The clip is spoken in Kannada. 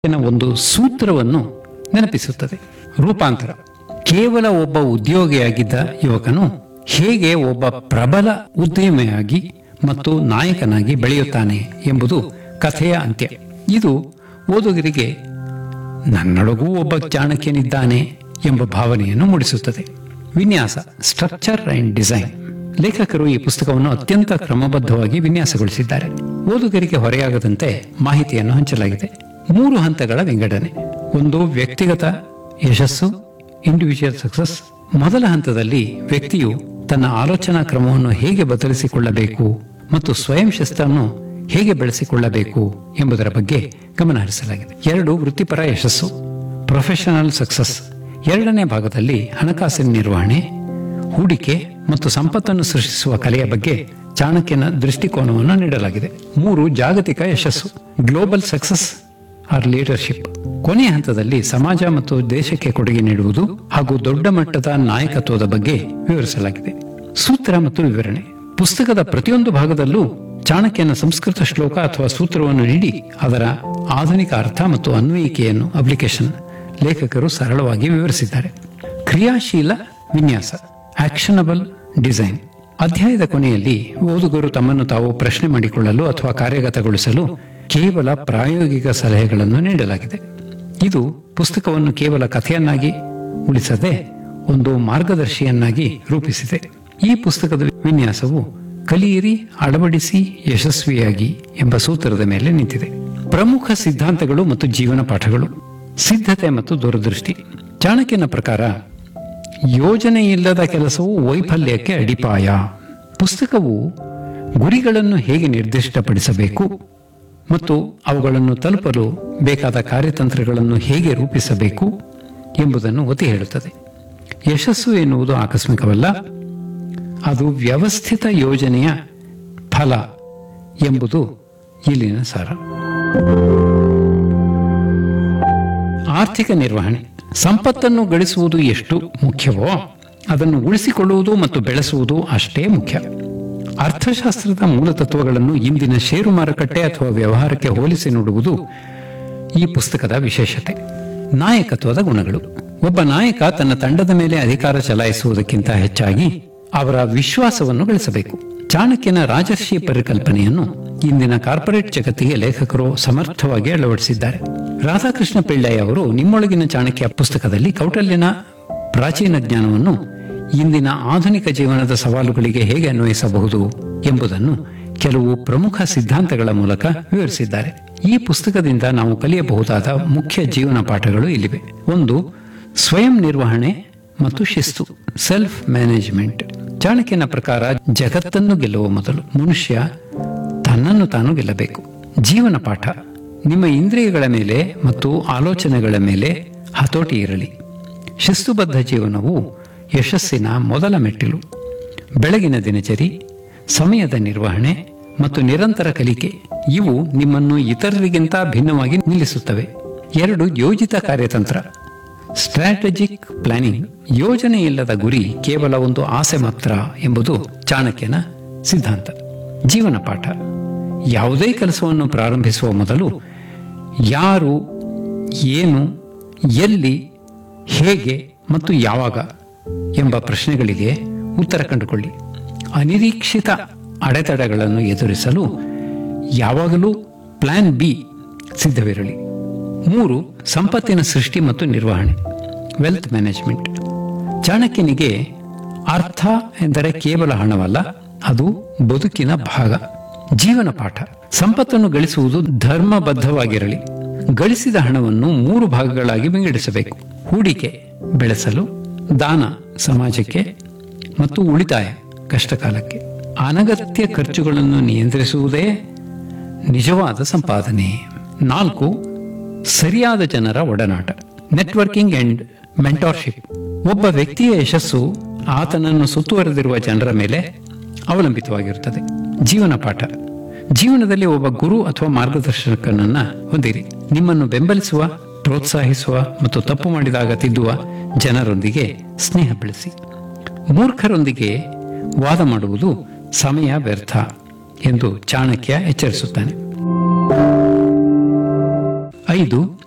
ನ ಒಂದು ಸೂತ್ರವನ್ನು ನೆನಪಿಸುತ್ತದೆ ರೂಪಾಂತರ ಕೇವಲ ಒಬ್ಬ ಉದ್ಯೋಗಿಯಾಗಿದ್ದ ಯುವಕನು ಹೇಗೆ ಒಬ್ಬ ಪ್ರಬಲ ಉದ್ಯಮಿಯಾಗಿ ಮತ್ತು ನಾಯಕನಾಗಿ ಬೆಳೆಯುತ್ತಾನೆ ಎಂಬುದು ಕಥೆಯ ಅಂತ್ಯ ಇದು ಓದುಗರಿಗೆ ನನ್ನೊಳಗೂ ಒಬ್ಬ ಚಾಣಕ್ಯನಿದ್ದಾನೆ ಎಂಬ ಭಾವನೆಯನ್ನು ಮೂಡಿಸುತ್ತದೆ ವಿನ್ಯಾಸ ಸ್ಟ್ರಕ್ಚರ್ ಅಂಡ್ ಡಿಸೈನ್ ಲೇಖಕರು ಈ ಪುಸ್ತಕವನ್ನು ಅತ್ಯಂತ ಕ್ರಮಬದ್ಧವಾಗಿ ವಿನ್ಯಾಸಗೊಳಿಸಿದ್ದಾರೆ ಓದುಗರಿಗೆ ಹೊರೆಯಾಗದಂತೆ ಮಾಹಿತಿಯನ್ನು ಹಂಚಲಾಗಿದೆ ಮೂರು ಹಂತಗಳ ವಿಂಗಡಣೆ ಒಂದು ವ್ಯಕ್ತಿಗತ ಯಶಸ್ಸು ಇಂಡಿವಿಜುವಲ್ ಸಕ್ಸಸ್ ಮೊದಲ ಹಂತದಲ್ಲಿ ವ್ಯಕ್ತಿಯು ತನ್ನ ಆಲೋಚನಾ ಕ್ರಮವನ್ನು ಹೇಗೆ ಬದಲಿಸಿಕೊಳ್ಳಬೇಕು ಮತ್ತು ಸ್ವಯಂ ಶಿಸ್ತನ್ನು ಹೇಗೆ ಬೆಳೆಸಿಕೊಳ್ಳಬೇಕು ಎಂಬುದರ ಬಗ್ಗೆ ಗಮನ ಹರಿಸಲಾಗಿದೆ ಎರಡು ವೃತ್ತಿಪರ ಯಶಸ್ಸು ಪ್ರೊಫೆಷನಲ್ ಸಕ್ಸಸ್ ಎರಡನೇ ಭಾಗದಲ್ಲಿ ಹಣಕಾಸಿನ ನಿರ್ವಹಣೆ ಹೂಡಿಕೆ ಮತ್ತು ಸಂಪತ್ತನ್ನು ಸೃಷ್ಟಿಸುವ ಕಲೆಯ ಬಗ್ಗೆ ಚಾಣಕ್ಯನ ದೃಷ್ಟಿಕೋನವನ್ನು ನೀಡಲಾಗಿದೆ ಮೂರು ಜಾಗತಿಕ ಯಶಸ್ಸು ಗ್ಲೋಬಲ್ ಸಕ್ಸಸ್ ಆರ್ ಲೀಡರ್ಶಿಪ್ ಕೊನೆಯ ಹಂತದಲ್ಲಿ ಸಮಾಜ ಮತ್ತು ದೇಶಕ್ಕೆ ಕೊಡುಗೆ ನೀಡುವುದು ಹಾಗೂ ದೊಡ್ಡ ಮಟ್ಟದ ನಾಯಕತ್ವದ ಬಗ್ಗೆ ವಿವರಿಸಲಾಗಿದೆ ಸೂತ್ರ ಮತ್ತು ವಿವರಣೆ ಪುಸ್ತಕದ ಪ್ರತಿಯೊಂದು ಭಾಗದಲ್ಲೂ ಚಾಣಕ್ಯನ ಸಂಸ್ಕೃತ ಶ್ಲೋಕ ಅಥವಾ ಸೂತ್ರವನ್ನು ನೀಡಿ ಅದರ ಆಧುನಿಕ ಅರ್ಥ ಮತ್ತು ಅನ್ವಯಿಕೆಯನ್ನು ಅಪ್ಲಿಕೇಶನ್ ಲೇಖಕರು ಸರಳವಾಗಿ ವಿವರಿಸಿದ್ದಾರೆ ಕ್ರಿಯಾಶೀಲ ವಿನ್ಯಾಸ ಆಕ್ಷನಬಲ್ ಡಿಸೈನ್ ಅಧ್ಯಾಯದ ಕೊನೆಯಲ್ಲಿ ಓದುಗರು ತಮ್ಮನ್ನು ತಾವು ಪ್ರಶ್ನೆ ಮಾಡಿಕೊಳ್ಳಲು ಅಥವಾ ಕಾರ್ಯಗತಗೊಳಿಸಲು ಕೇವಲ ಪ್ರಾಯೋಗಿಕ ಸಲಹೆಗಳನ್ನು ನೀಡಲಾಗಿದೆ ಇದು ಪುಸ್ತಕವನ್ನು ಕೇವಲ ಕಥೆಯನ್ನಾಗಿ ಉಳಿಸದೆ ಒಂದು ಮಾರ್ಗದರ್ಶಿಯನ್ನಾಗಿ ರೂಪಿಸಿದೆ ಈ ಪುಸ್ತಕದ ವಿನ್ಯಾಸವು ಕಲಿಯಿರಿ ಅಳವಡಿಸಿ ಯಶಸ್ವಿಯಾಗಿ ಎಂಬ ಸೂತ್ರದ ಮೇಲೆ ನಿಂತಿದೆ ಪ್ರಮುಖ ಸಿದ್ಧಾಂತಗಳು ಮತ್ತು ಜೀವನ ಪಾಠಗಳು ಸಿದ್ಧತೆ ಮತ್ತು ದೂರದೃಷ್ಟಿ ಚಾಣಕ್ಯನ ಪ್ರಕಾರ ಯೋಜನೆ ಇಲ್ಲದ ಕೆಲಸವು ವೈಫಲ್ಯಕ್ಕೆ ಅಡಿಪಾಯ ಪುಸ್ತಕವು ಗುರಿಗಳನ್ನು ಹೇಗೆ ನಿರ್ದಿಷ್ಟಪಡಿಸಬೇಕು ಮತ್ತು ಅವುಗಳನ್ನು ತಲುಪಲು ಬೇಕಾದ ಕಾರ್ಯತಂತ್ರಗಳನ್ನು ಹೇಗೆ ರೂಪಿಸಬೇಕು ಎಂಬುದನ್ನು ಒತ್ತಿ ಹೇಳುತ್ತದೆ ಯಶಸ್ಸು ಎನ್ನುವುದು ಆಕಸ್ಮಿಕವಲ್ಲ ಅದು ವ್ಯವಸ್ಥಿತ ಯೋಜನೆಯ ಫಲ ಎಂಬುದು ಇಲ್ಲಿನ ಸಾರ ಆರ್ಥಿಕ ನಿರ್ವಹಣೆ ಸಂಪತ್ತನ್ನು ಗಳಿಸುವುದು ಎಷ್ಟು ಮುಖ್ಯವೋ ಅದನ್ನು ಉಳಿಸಿಕೊಳ್ಳುವುದು ಮತ್ತು ಬೆಳೆಸುವುದು ಅಷ್ಟೇ ಮುಖ್ಯ ಅರ್ಥಶಾಸ್ತ್ರದ ಮೂಲತತ್ವಗಳನ್ನು ಇಂದಿನ ಷೇರು ಮಾರುಕಟ್ಟೆ ಅಥವಾ ವ್ಯವಹಾರಕ್ಕೆ ಹೋಲಿಸಿ ನೋಡುವುದು ಈ ಪುಸ್ತಕದ ವಿಶೇಷತೆ ನಾಯಕತ್ವದ ಗುಣಗಳು ಒಬ್ಬ ನಾಯಕ ತನ್ನ ತಂಡದ ಮೇಲೆ ಅಧಿಕಾರ ಚಲಾಯಿಸುವುದಕ್ಕಿಂತ ಹೆಚ್ಚಾಗಿ ಅವರ ವಿಶ್ವಾಸವನ್ನು ಗಳಿಸಬೇಕು ಚಾಣಕ್ಯನ ರಾಜರ್ಷಿ ಪರಿಕಲ್ಪನೆಯನ್ನು ಇಂದಿನ ಕಾರ್ಪೊರೇಟ್ ಜಗತ್ತಿಗೆ ಲೇಖಕರು ಸಮರ್ಥವಾಗಿ ಅಳವಡಿಸಿದ್ದಾರೆ ರಾಧಾಕೃಷ್ಣ ಪಿಳ್ಳೈ ಅವರು ನಿಮ್ಮೊಳಗಿನ ಚಾಣಕ್ಯ ಪುಸ್ತಕದಲ್ಲಿ ಕೌಟಲ್ಯನ ಪ್ರಾಚೀನ ಜ್ಞಾನವನ್ನು ಇಂದಿನ ಆಧುನಿಕ ಜೀವನದ ಸವಾಲುಗಳಿಗೆ ಹೇಗೆ ಅನ್ವಯಿಸಬಹುದು ಎಂಬುದನ್ನು ಕೆಲವು ಪ್ರಮುಖ ಸಿದ್ಧಾಂತಗಳ ಮೂಲಕ ವಿವರಿಸಿದ್ದಾರೆ ಈ ಪುಸ್ತಕದಿಂದ ನಾವು ಕಲಿಯಬಹುದಾದ ಮುಖ್ಯ ಜೀವನ ಪಾಠಗಳು ಇಲ್ಲಿವೆ ಒಂದು ಸ್ವಯಂ ನಿರ್ವಹಣೆ ಮತ್ತು ಶಿಸ್ತು ಸೆಲ್ಫ್ ಮ್ಯಾನೇಜ್ಮೆಂಟ್ ಚಾಣಕ್ಯನ ಪ್ರಕಾರ ಜಗತ್ತನ್ನು ಗೆಲ್ಲುವ ಮೊದಲು ಮನುಷ್ಯ ತನ್ನನ್ನು ತಾನು ಗೆಲ್ಲಬೇಕು ಜೀವನ ಪಾಠ ನಿಮ್ಮ ಇಂದ್ರಿಯಗಳ ಮೇಲೆ ಮತ್ತು ಆಲೋಚನೆಗಳ ಮೇಲೆ ಹತೋಟಿ ಇರಲಿ ಶಿಸ್ತುಬದ್ಧ ಜೀವನವು ಯಶಸ್ಸಿನ ಮೊದಲ ಮೆಟ್ಟಿಲು ಬೆಳಗಿನ ದಿನಚರಿ ಸಮಯದ ನಿರ್ವಹಣೆ ಮತ್ತು ನಿರಂತರ ಕಲಿಕೆ ಇವು ನಿಮ್ಮನ್ನು ಇತರರಿಗಿಂತ ಭಿನ್ನವಾಗಿ ನಿಲ್ಲಿಸುತ್ತವೆ ಎರಡು ಯೋಜಿತ ಕಾರ್ಯತಂತ್ರ ಸ್ಟ್ರಾಟಜಿಕ್ ಪ್ಲಾನಿಂಗ್ ಯೋಜನೆ ಇಲ್ಲದ ಗುರಿ ಕೇವಲ ಒಂದು ಆಸೆ ಮಾತ್ರ ಎಂಬುದು ಚಾಣಕ್ಯನ ಸಿದ್ಧಾಂತ ಜೀವನ ಪಾಠ ಯಾವುದೇ ಕೆಲಸವನ್ನು ಪ್ರಾರಂಭಿಸುವ ಮೊದಲು ಯಾರು ಏನು ಎಲ್ಲಿ ಹೇಗೆ ಮತ್ತು ಯಾವಾಗ ಎಂಬ ಪ್ರಶ್ನೆಗಳಿಗೆ ಉತ್ತರ ಕಂಡುಕೊಳ್ಳಿ ಅನಿರೀಕ್ಷಿತ ಅಡೆತಡೆಗಳನ್ನು ಎದುರಿಸಲು ಯಾವಾಗಲೂ ಪ್ಲಾನ್ ಬಿ ಸಿದ್ಧವಿರಲಿ ಮೂರು ಸಂಪತ್ತಿನ ಸೃಷ್ಟಿ ಮತ್ತು ನಿರ್ವಹಣೆ ವೆಲ್ತ್ ಮ್ಯಾನೇಜ್ಮೆಂಟ್ ಚಾಣಕ್ಯನಿಗೆ ಅರ್ಥ ಎಂದರೆ ಕೇವಲ ಹಣವಲ್ಲ ಅದು ಬದುಕಿನ ಭಾಗ ಜೀವನ ಪಾಠ ಸಂಪತ್ತನ್ನು ಗಳಿಸುವುದು ಧರ್ಮಬದ್ಧವಾಗಿರಲಿ ಗಳಿಸಿದ ಹಣವನ್ನು ಮೂರು ಭಾಗಗಳಾಗಿ ವಿಂಗಡಿಸಬೇಕು ಹೂಡಿಕೆ ಬೆಳೆಸಲು ದಾನ ಸಮಾಜಕ್ಕೆ ಮತ್ತು ಉಳಿತಾಯ ಕಷ್ಟಕಾಲಕ್ಕೆ ಅನಗತ್ಯ ಖರ್ಚುಗಳನ್ನು ನಿಯಂತ್ರಿಸುವುದೇ ನಿಜವಾದ ಸಂಪಾದನೆ ನಾಲ್ಕು ಸರಿಯಾದ ಜನರ ಒಡನಾಟ ನೆಟ್ವರ್ಕಿಂಗ್ ಅಂಡ್ ಮೆಂಟಾರ್ಶಿಪ್ ಒಬ್ಬ ವ್ಯಕ್ತಿಯ ಯಶಸ್ಸು ಆತನನ್ನು ಸುತ್ತುವರೆದಿರುವ ಜನರ ಮೇಲೆ ಅವಲಂಬಿತವಾಗಿರುತ್ತದೆ ಜೀವನ ಪಾಠ ಜೀವನದಲ್ಲಿ ಒಬ್ಬ ಗುರು ಅಥವಾ ಮಾರ್ಗದರ್ಶಕನನ್ನ ಹೊಂದಿರಿ ನಿಮ್ಮನ್ನು ಬೆಂಬಲಿಸುವ ಪ್ರೋತ್ಸಾಹಿಸುವ ಮತ್ತು ತಪ್ಪು ಮಾಡಿದಾಗ ತಿದ್ದುವ ಜನರೊಂದಿಗೆ ಸ್ನೇಹ ಬೆಳೆಸಿ ಮೂರ್ಖರೊಂದಿಗೆ ವಾದ ಮಾಡುವುದು ಸಮಯ ವ್ಯರ್ಥ ಎಂದು ಚಾಣಕ್ಯ ಎಚ್ಚರಿಸುತ್ತಾನೆ ಐದು